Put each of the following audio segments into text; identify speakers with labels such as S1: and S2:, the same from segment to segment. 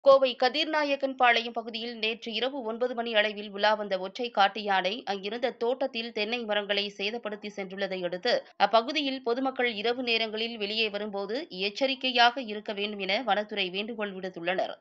S1: கோவை கதிர்நாயக்கன் பாளையம் பகுதியில் நேற்று இரவு ஒன்பது மணி அளவில் உலா வந்த ஒற்றை காட்டு யானை அங்கிருந்த தோட்டத்தில் தென்னை மரங்களை சேதப்படுத்தி சென்றுள்ளதை அடுத்து அப்பகுதியில் பொதுமக்கள் இரவு நேரங்களில் வெளியே வரும்போது எச்சரிக்கையாக இருக்க வேண்டும் என வனத்துறை வேண்டுகோள் விடுத்துள்ளனர்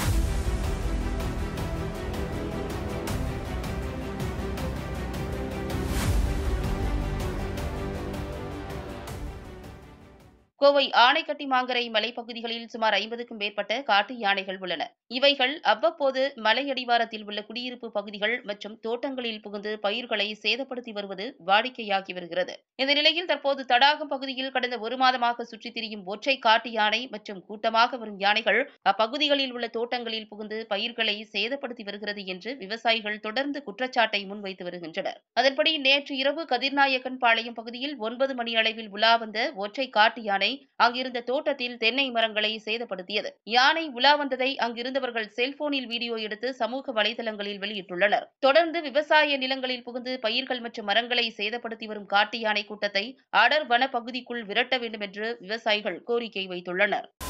S1: கோவை ஆனைக்கட்டி மாங்கரை மலைப்பகுதிகளில் சுமார் ஐம்பதுக்கும் மேற்பட்ட காட்டு யானைகள் உள்ளன இவைகள் அவ்வப்போது மலையடிவாரத்தில் உள்ள குடியிருப்பு பகுதிகள் மற்றும் தோட்டங்களில் புகுந்து பயிர்களை சேதப்படுத்தி வருவது வாடிக்கையாகி வருகிறது இந்த நிலையில் தற்போது தடாகம் பகுதியில் கடந்த ஒரு மாதமாக சுற்றித் திரியும் ஒற்றை காட்டு யானை மற்றும் கூட்டமாக வரும் யானைகள் அப்பகுதிகளில் உள்ள தோட்டங்களில் புகுந்து பயிர்களை சேதப்படுத்தி வருகிறது என்று விவசாயிகள் தொடர்ந்து குற்றச்சாட்டை முன்வைத்து வருகின்றனர் அதன்படி நேற்று இரவு கதிர்நாயக்கன் பாளையம் பகுதியில் ஒன்பது மணி அளவில் உலா வந்த ஒற்றை காட்டு யானை அங்கிருந்த தோட்டத்தில் தென்னை மரங்களை சேதப்படுத்தியது யானை உலா வந்ததை அங்கிருந்தவர்கள் செல்போனில் வீடியோ எடுத்து சமூக வலைதளங்களில் வெளியிட்டுள்ளனர் தொடர்ந்து விவசாய நிலங்களில் புகுந்து பயிர்கள் மற்றும் மரங்களை சேதப்படுத்தி வரும் காட்டு யானை கூட்டத்தை அடர் வன பகுதிக்குள் விரட்ட வேண்டும் என்று விவசாயிகள் கோரிக்கை வைத்துள்ளனர்